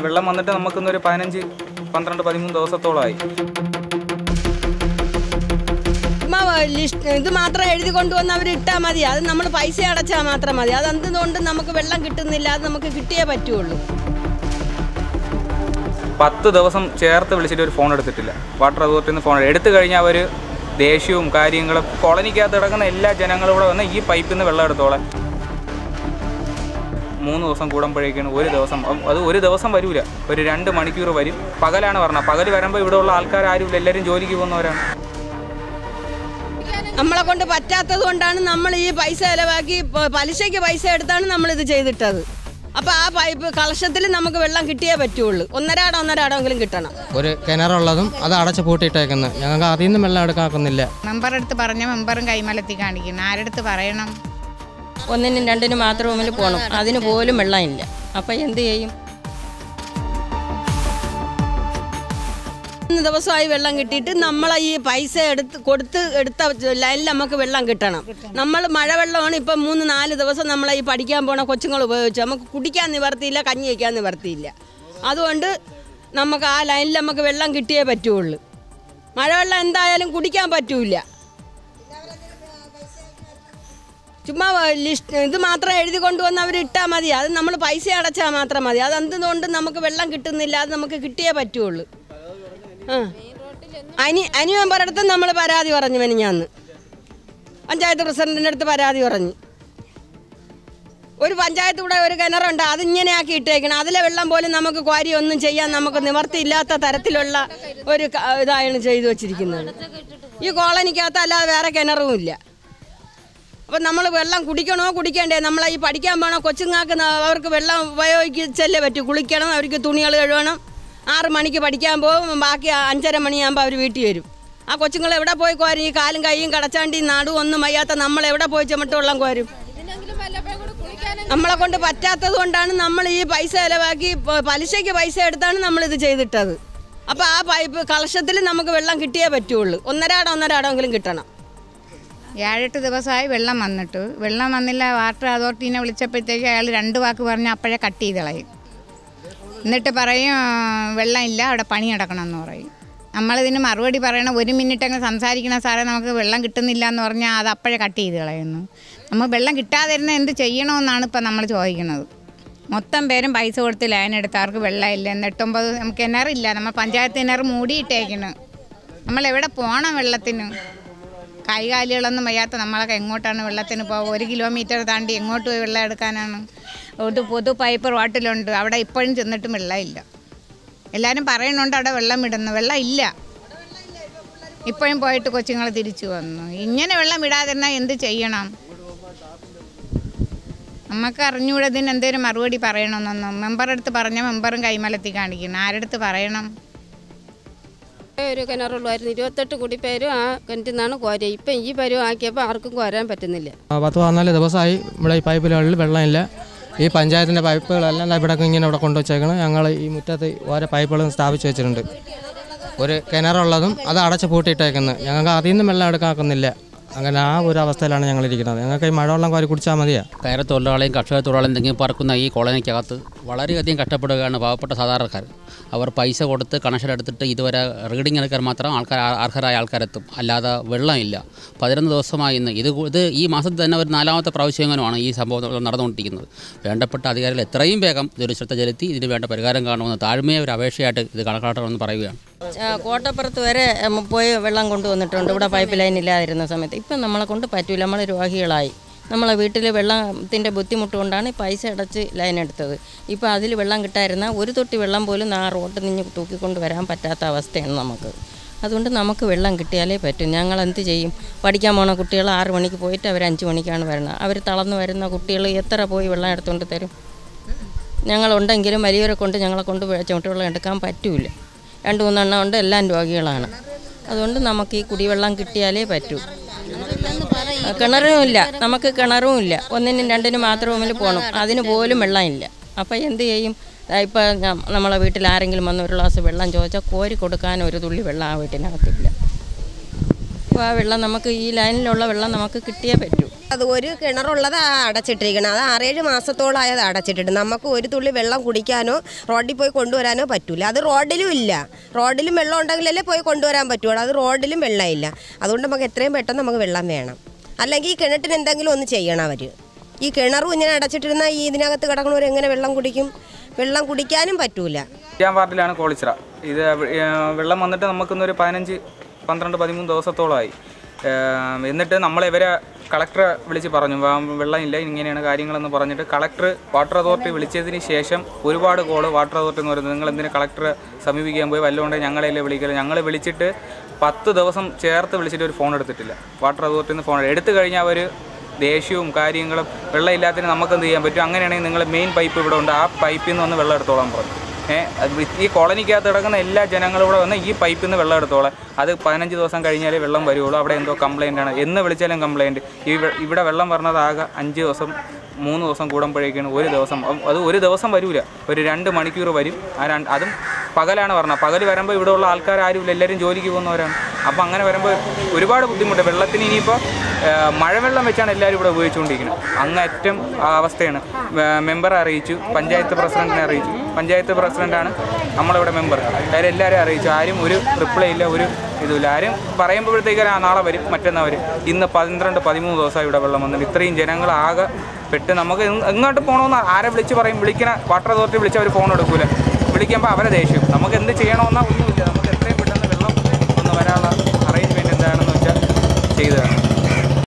വെള്ളം വന്നിട്ട് നമുക്കിന്നൊരു പതിനഞ്ച് പന്ത്രണ്ട് പതിമൂന്ന് ദിവസത്തോളമായി ചുമ്മാ ലിസ്റ്റ് ഇത് മാത്രം എഴുതി കൊണ്ടുവന്ന് അവർ ഇട്ടാൽ മതി അത് നമ്മൾ പൈസ അടച്ചാൽ മാത്രം മതി അത് എന്തുകൊണ്ട് നമുക്ക് വെള്ളം കിട്ടുന്നില്ല അത് നമുക്ക് കിട്ടിയേ പറ്റുള്ളൂ പത്ത് ദിവസം ചേർത്ത് വിളിച്ചിട്ട് ഒരു ഫോൺ എടുത്തിട്ടില്ല വാട്ടർ അതോറിറ്റിയിൽ നിന്ന് ഫോൺ എടുത്തു കഴിഞ്ഞാൽ അവർ ദേഷ്യവും കാര്യങ്ങളും കോളനിക്കകത്ത് കിടക്കുന്ന എല്ലാ ജനങ്ങളും കൂടെ വന്ന് ഈ പൈപ്പിൽ നിന്ന് വെള്ളം എടുത്തോളാം മൂന്ന് ദിവസം കൂടുമ്പോഴേക്കാണ് ഒരു ദിവസം അം- അത് ഒരു ദിവസം വരൂല ഒരു രണ്ട് മണിക്കൂർ വരും പകലാണ് പറഞ്ഞത് പകൽ വരുമ്പോൾ ഇവിടെ ഉള്ള ആൾക്കാർ ആരുമില്ല എല്ലാവരും ജോലിക്ക് പോകുന്നവരാണ് നമ്മളെ കൊണ്ട് പറ്റാത്തത് കൊണ്ടാണ് നമ്മൾ ഈ പൈസ ചിലവാക്കി പ- പലിശയ്ക്ക് പൈസ എടുത്താണ് നമ്മൾ ഇത് ചെയ്തിട്ടത് അപ്പോൾ ആ പൈപ്പ് കളശത്തിൽ നമുക്ക് വെള്ളം കിട്ടിയേ പറ്റുള്ളൂ ഒന്നരാടം ഒന്നരാടെങ്കിലും കിട്ടണം ഒരു കിണറുള്ളതും അത് അടച്ച് പൂട്ടിയിട്ടേക്കുന്നത് ഞങ്ങൾക്ക് അതിൽ നിന്നും വെള്ളം എടുക്കാക്കുന്നില്ല മെമ്പറടുത്ത് പറഞ്ഞ മെമ്പറും കൈമലത്തി കാണിക്കണം ആരടുത്ത് പറയണം ഒന്നിനും രണ്ടിനും മാത്രം റൂമിൽ പോകണം അതിന് പോലും വെള്ളമില്ല അപ്പം എന്ത് ചെയ്യും മൂന്ന് ദിവസമായി വെള്ളം കിട്ടിയിട്ട് നമ്മളെ ഈ പൈസ എടുത്ത് കൊടുത്ത് എടുത്ത ലൈനിൽ നമുക്ക് വെള്ളം കിട്ടണം നമ്മൾ മഴവെള്ളമാണ് ഇപ്പം മൂന്ന് നാല് ദിവസം നമ്മളെ ഈ പഠിക്കാൻ പോണ കൊച്ചുങ്ങൾ ഉപയോഗിച്ചു നമുക്ക് കുടിക്കാൻ നിവർത്തിയില്ല കഞ്ഞി വയ്ക്കാൻ നിവർത്തിയില്ല അതുകൊണ്ട് നമുക്ക് ആ ലൈനിൽ നമുക്ക് വെള്ളം കിട്ടിയേ പറ്റുള്ളൂ മഴവെള്ളം എന്തായാലും കുടിക്കാൻ പറ്റൂല ചുമ്മാ ലിസ്റ്റ് ഇത് മാത്രം എഴുതി കൊണ്ടുവന്ന് അവർ ഇട്ടാൽ മതി അത് നമ്മൾ പൈസ അടച്ചാൽ മാത്രം മതി അത് എന്തുകൊണ്ട് നമുക്ക് വെള്ളം കിട്ടുന്നില്ല അത് നമുക്ക് കിട്ടിയേ പറ്റുള്ളൂ ആ അനി അനി മെമ്പറുടെ അടുത്ത് നമ്മൾ പരാതി പറഞ്ഞു മെനിഞ്ഞാന്ന് പഞ്ചായത്ത് പ്രസിഡന്റിൻ്റെ അടുത്ത് പരാതി പറഞ്ഞു ഒരു പഞ്ചായത്ത് കൂടെ ഒരു കിണറുണ്ട് അത് ഇങ്ങനെ ആക്കി ഇട്ടേക്കണം അതിലെ വെള്ളം പോലും നമുക്ക് കോരി ഒന്നും ചെയ്യാൻ നമുക്ക് നിവർത്തിയില്ലാത്ത തരത്തിലുള്ള ഒരു ക- ഇതാണ് ചെയ്തു വച്ചിരിക്കുന്നത് ഈ കോളനിക്കകത്ത് അല്ലാതെ വേറെ കിണറും ഇല്ല അപ്പം നമ്മൾ വെള്ളം കുടിക്കണോ കുടിക്കണ്ടേ നമ്മളെ ഈ പഠിക്കാൻ പോണോ കൊച്ചുങ്ങൾക്ക് ന- അവർക്ക് വെള്ളം ഉപയോഗിച്ചല്ലേ പറ്റൂ കുളിക്കണം അവർക്ക് തുണികൾ കഴുകണം ആറ് മണിക്ക് പഠിക്കാൻ പോകും ബാക്കി അഞ്ചര മണിയാകുമ്പോൾ അവർ വീട്ടിൽ വരും ആ കൊച്ചുങ്ങൾ എവിടെ പോയി കോരും ഈ കാലും കൈയും കടച്ചാണ്ടി നടുവും ഒന്നും വയ്യാത്ത നമ്മൾ എവിടെ പോയി ചെമിട്ട് വെള്ളം കോരും നമ്മളെ കൊണ്ട് പറ്റാത്തത് കൊണ്ടാണ് നമ്മൾ ഈ പൈസ ചിലവാക്കി പ- പലിശയ്ക്ക് പൈസ എടുത്താണ് നമ്മളിത് ചെയ്തിട്ടത് അപ്പോൾ ആ പൈപ്പ് കളശത്തിൽ നമുക്ക് വെള്ളം കിട്ടിയേ പറ്റുള്ളൂ ഒന്നരാടം ഒന്നരാടെങ്കിലും കിട്ടണം ഏഴെട്ട് ദിവസമായി വെള്ളം വന്നിട്ട് വെള്ളം വന്നില്ല വാട്ടർ അതോറിറ്റീനെ വിളിച്ചപ്പോഴത്തേക്ക് അയാൾ രണ്ട് വാക്ക് പറഞ്ഞ് അപ്പോഴേ കട്ട് ചെയ്ത് കളയും എന്നിട്ട് പറയും വെള്ളം ഇല്ല അവിടെ പണി നടക്കണമെന്ന് പറയും നമ്മളിതിന് മറുപടി പറയണം ഒരു മിനിറ്റ് അങ്ങ് സംസാരിക്കണ സാറേ നമുക്ക് വെള്ളം കിട്ടുന്നില്ല എന്ന് പറഞ്ഞാൽ അത് അപ്പോഴേ കട്ട് ചെയ്ത് കളയുന്നു നമ്മൾ വെള്ളം കിട്ടാതിരുന്ന എന്ത് ചെയ്യണമെന്നാണ് ഇപ്പം നമ്മൾ ചോദിക്കുന്നത് മൊത്തം പേരും പൈസ കൊടുത്ത് ലൈൻ എടുത്തവർക്ക് വെള്ളമില്ല എന്നിട്ടൊമ്പത് നമുക്ക് കിണറില്ല നമ്മൾ പഞ്ചായത്ത് കിണർ മൂടിയിട്ടേക്കണ് നമ്മൾ എവിടെ പോകണം വെള്ളത്തിന് കൈകാലികളൊന്നും വയ്യാത്ത നമ്മളൊക്കെ എങ്ങോട്ടാണ് വെള്ളത്തിന് പോകുക ഒരു കിലോമീറ്റർ താണ്ടി എങ്ങോട്ട് പോയി വെള്ളം എടുക്കാനാണ് ഒരു പൊതു പൈപ്പ് റോട്ടിലുണ്ട് അവിടെ ഇപ്പോഴും ചെന്നിട്ടും വെള്ളമില്ല എല്ലാവരും പറയുന്നുണ്ട് അവിടെ വെള്ളം വിടുന്നു വെള്ളം ഇല്ല ഇപ്പോഴും പോയിട്ട് കൊച്ചുങ്ങൾ തിരിച്ചു വന്നു ഇങ്ങനെ വെള്ളം വിടാതിരുന്നാൽ എന്ത് ചെയ്യണം നമുക്ക് അറിഞ്ഞൂടെ ഇതിന് എന്തേലും മറുപടി പറയണമെന്നൊന്നും മെമ്പറുടെ അടുത്ത് പറഞ്ഞ മെമ്പറും കൈമലത്തി കാണിക്കണം ആരടുത്ത് പറയണം ഒരു കിണറുള്ളായിരുന്നു ഇരുപത്തെട്ട് കുടി പേരും ആ കിണറ്റിൽ നിന്നാണ് കോരുക ഇപ്പം ഈ പരുവം ആക്കിയപ്പോൾ ആർക്കും കോരാൻ പറ്റുന്നില്ല ആ, പത്ത് പതിനാല് ദിവസമായി ഇവിടെ ഈ പൈപ്പിലുള്ളിൽ വെള്ളമില്ല ഈ പഞ്ചായത്തിൻ്റെ പൈപ്പുകളെല്ലാം ദാ ഇവിടെ ഇങ്ങനെ ഇവിടെ കൊണ്ടുവച്ചേക്കണം ഞങ്ങൾ ഈ മുറ്റത്ത് ഓരോ പൈപ്പുകളും സ്ഥാപിച്ച് വെച്ചിട്ടുണ്ട് ഒരു കിണറുള്ളതും അത് അടച്ച് പൂട്ടിയിട്ടേക്കുന്നത് ഞങ്ങൾക്ക് അതിൽ നിന്നും വെള്ളം എടുക്കാക്കുന്നില്ല അങ്ങനെ ആ ഒരു അവസ്ഥയിലാണ് ഞങ്ങൾ ഇരിക്കുന്നത് ഞങ്ങൾക്ക് ഈ മഴവെള്ളം കോരി കുടിച്ചാൽ മതിയാ കയറ തൊഴിലാളിയും കർഷക തൊഴിലാളിയും തെങ്ങി പറക്കുന്ന ഈ കോളനിക്കകത്ത് വളരെയധികം കഷ്ടപ്പെടുകയാണ് പാവപ്പെട്ട സാധാരണക്കാർ അവർ പൈസ കൊടുത്ത് കണക്ഷൻ എടുത്തിട്ട് ഇതുവരെ റീഡിംഗ് എടുക്കാൻ മാത്രം ആൾക്കാർ ആ- അർഹരായ ആൾക്കാരെത്തും അല്ലാതെ വെള്ളമില്ല പതിനൊന്ന് ദിവസമായി ഇന്ന് ഇത് കു- ഇത് ഈ മാസത്തിൽ തന്നെ ഒരു നാലാമത്തെ പ്രാവശ്യങ്ങളുമാണ് ഈ സംഭവം നടന്നുകൊണ്ടിരിക്കുന്നത് വേണ്ടപ്പെട്ട അധികാരികൾ എത്രയും വേഗം ഇതൊരു ശ്രദ്ധ ചെലുത്തി ഇതിന് വേണ്ട പരിഹാരം കാണുമെന്ന് താഴ്മയെ ഒരു അപേക്ഷയായിട്ട് ഇത് കണക്കാക്കണമെന്ന് പറയുകയാണ് ആ, കോട്ടപ്പുറത്ത് വരെ ഉം, പോയി വെള്ളം കൊണ്ടുവന്നിട്ടുണ്ട് ഇവിടെ പൈപ്പ് ലൈൻ ഇല്ലാതിരുന്ന സമയത്ത് ഇപ്പം നമ്മളെ കൊണ്ട് പറ്റൂല നമ്മൾ രോഗികളായി നമ്മളെ വീട്ടിൽ വെള്ളത്തിൻ്റെ ബുദ്ധിമുട്ട് കൊണ്ടാണ് ഈ പൈസ അടച്ച് ലൈൻ എടുത്തത് ഇപ്പോൾ അതിൽ വെള്ളം കിട്ടാതിരുന്ന ഒരു തൊട്ടി വെള്ളം പോലും ആ റോട്ടിൽ നിന്ന് തൂക്കിക്കൊണ്ട് വരാൻ പറ്റാത്ത അവസ്ഥയാണ് നമുക്ക് അതുകൊണ്ട് നമുക്ക് വെള്ളം കിട്ടിയാലേ പറ്റും ഞങ്ങൾ എന്ത് ചെയ്യും പഠിക്കാൻ പോണ കുട്ടികൾ ആറ് മണിക്ക് പോയിട്ട് അവർ അഞ്ച് മണിക്കാണ് വരുന്നത് അവർ തളർന്നു വരുന്ന കുട്ടികൾ എത്ര പോയി വെള്ളം എടുത്തുകൊണ്ട് തരും ഞങ്ങളുണ്ടെങ്കിലും വലിയവരെ കൊണ്ട് ഞങ്ങളെ കൊണ്ട് ചുമട്ട് വെള്ളം എടുക്കാൻ പറ്റൂല രണ്ട് മൂന്നെണ്ണം ഉണ്ട് എല്ലാം രോഗികളാണ് അതുകൊണ്ട് നമുക്ക് ഈ കുടിവെള്ളം കിട്ടിയാലേ പറ്റൂ കിണറും ഇല്ല നമുക്ക് കിണറും ഇല്ല ഒന്നിനും രണ്ടിനും മാത്രം റൂമിൽ പോകണം അതിന് പോലും വെള്ളമില്ല അപ്പം എന്ത് ചെയ്യും ഇപ്പം നമ്മളെ വീട്ടിൽ ആരെങ്കിലും വന്ന് ഒരു ഗ്ലാസ് വെള്ളം ചോദിച്ചാൽ കോരി കൊടുക്കാൻ ഒരു തുള്ളി വെള്ളം ആ വീട്ടിനകത്തില്ല അപ്പോൾ ആ വെള്ളം നമുക്ക് ഈ ലൈനിലുള്ള വെള്ളം നമുക്ക് കിട്ടിയേ പറ്റൂ അത് ഒരു കിണറുള്ളത് അടച്ചിട്ടിരിക്കണം അത് ആറേഴ് മാസത്തോളമായി അത് അടച്ചിട്ടിട്ട് നമുക്ക് ഒരു തുള്ളി വെള്ളം കുടിക്കാനോ റോഡിൽ പോയി കൊണ്ടുവരാനോ പറ്റൂല അത് റോഡിലും ഇല്ല റോഡിലും വെള്ളം ഉണ്ടെങ്കിലല്ലേ പോയി കൊണ്ടുവരാൻ പറ്റുള്ളൂ അത് റോഡിലും വെള്ളമില്ല അതുകൊണ്ട് നമുക്ക് എത്രയും പെട്ടെന്ന് നമുക്ക് വെള്ളം വേണം അല്ലെങ്കിൽ ഈ കിണറ്റിന് എന്തെങ്കിലും ഒന്ന് ചെയ്യണം അവർ ഈ കിണറും ഇങ്ങനെ അടച്ചിട്ടിരുന്നാൽ ഈ ഇതിനകത്ത് കിടക്കണവർ എങ്ങനെ വെള്ളം കുടിക്കും വെള്ളം കുടിക്കാനും പറ്റൂല അഞ്ചാം വാർഡിലാണ് കോളിച്ചിറ ഇത് ഏ, വെള്ളം വന്നിട്ട് നമുക്കിന്നൊരു പതിനഞ്ച് പന്ത്രണ്ട് പതിമൂന്ന് ദിവസത്തോളമായി ഏ, എന്നിട്ട് നമ്മളിവരെ കളക്ടറെ വിളിച്ച് പറഞ്ഞു "വാ- വെള്ളമില്ല ഇങ്ങനെയാണ് കാര്യങ്ങളെന്ന് പറഞ്ഞിട്ട് കളക്ടർ വാട്ടർ അതോറിറ്റി വിളിച്ചതിന് ശേഷം ഒരുപാട് കോള് വാട്ടർ അതോറിറ്റി എന്ന് പറയുന്നത് നിങ്ങൾ എന്തിനാ കളക്ടറെ സമീപിക്കാൻ പോയി വല്ലതുകൊണ്ട് ഞങ്ങളെയല്ലേ വിളിക്കല് ഞങ്ങൾ വിളിച്ചിട്ട് പത്ത് ദിവസം ചേർത്ത് വിളിച്ചിട്ട് ഒരു ഫോൺ എടുത്തിട്ടില്ല വാട്ടർ അതോറിറ്റിയിൽ നിന്ന് ഫോൺ എടുത്തു കഴിഞ്ഞാൽ അവർ ദേഷ്യവും കാര്യങ്ങളും വെള്ളം ഇല്ലാത്തതിന് നമുക്ക് എന്ത് ചെയ്യാൻ പറ്റും അങ്ങനെയാണെങ്കിൽ നിങ്ങൾ മെയിൻ പൈപ്പ് ഇവിടെ ഉണ്ട് ആ പൈപ്പിൽ നിന്ന് വന്ന് വെള്ളം എടുത്തോളാൻ പറഞ്ഞു ഏഹ് അത് ഈ കോളനിക്കകത്ത് കിടക്കുന്ന എല്ലാ ജനങ്ങളും ഇവിടെ വന്ന് ഈ പൈപ്പിൽ നിന്ന് വെള്ളം എടുത്തോളാം അത് പതിനഞ്ച് ദിവസം കഴിഞ്ഞാലേ വെള്ളം വരുള്ളൂ അവിടെ എന്തോ കംപ്ലൈൻ്റ് ആണ് എന്ന് വിളിച്ചാലും കംപ്ലൈൻറ്റ് ഈ വെ- ഇവിടെ വെള്ളം വരുന്നത് ആകെ അഞ്ച് ദിവസം മൂന്ന് ദിവസം കൂടുമ്പോഴേക്കാണ് ഒരു ദിവസം അത് അത് ഒരു ദിവസം വരൂല ഒരു രണ്ട് മണിക്കൂർ വരും ആ രണ്ട് അതും പകലാണ് പറഞ്ഞത് പകൽ വരുമ്പോൾ ഇവിടെ ഉള്ള ആൾക്കാർ ആരുമില്ല എല്ലാവരും ജോലിക്ക് പോകുന്നവരാണ് അപ്പോൾ അങ്ങനെ വരുമ്പോൾ ഒരുപാട് ബുദ്ധിമുട്ട് വെള്ളത്തിന് ഇനിയിപ്പോൾ മഴവെള്ളം വെച്ചാണ് എല്ലാവരും ഇവിടെ ഉപയോഗിച്ചുകൊണ്ടിരിക്കുന്നത് അങ്ങേറ്റം ആ അവസ്ഥയാണ് മെമ്പറെ അറിയിച്ചു പഞ്ചായത്ത് പ്രസിഡന്റിനെ അറിയിച്ചു പഞ്ചായത്ത് പ്രസിഡന്റാണ് നമ്മളിവിടെ മെമ്പർ കാര്യം എല്ലാവരും അറിയിച്ചു ആരും ഒരു റിപ്ലൈ ഇല്ല ഒരു ഇതുമില്ല ആരും പറയുമ്പോഴത്തേക്കും ആ നാളെ വരും മറ്റന്നാൾ വരും ഇന്ന് പന്ത്രണ്ട് പതിമൂന്ന് ദിവസമായി ഇവിടെ വെള്ളം വന്നിട്ട് ഇത്രയും ജനങ്ങൾ ആകെ പെട്ട് നമുക്ക് എങ് എങ്ങോട്ട് പോകണമെന്ന് ആരെ വിളിച്ച് പറയും വിളിക്കണ വാട്ടർ അതോറിറ്റി വിളിച്ച് അവർ ഫോൺ എടുക്കൂല വിളിക്കുമ്പോൾ അവരെ ദേഷ്യം നമുക്ക് എന്ത് ചെയ്യണമെന്നാ ഒന്നുമില്ല നമുക്ക് എത്രയും പെട്ടെന്ന് വെള്ളം ഒന്ന് വരാനുള്ള അറേഞ്ച്മെൻറ്റ് എന്താണെന്ന് വെച്ചാൽ ചെയ്തതാണ്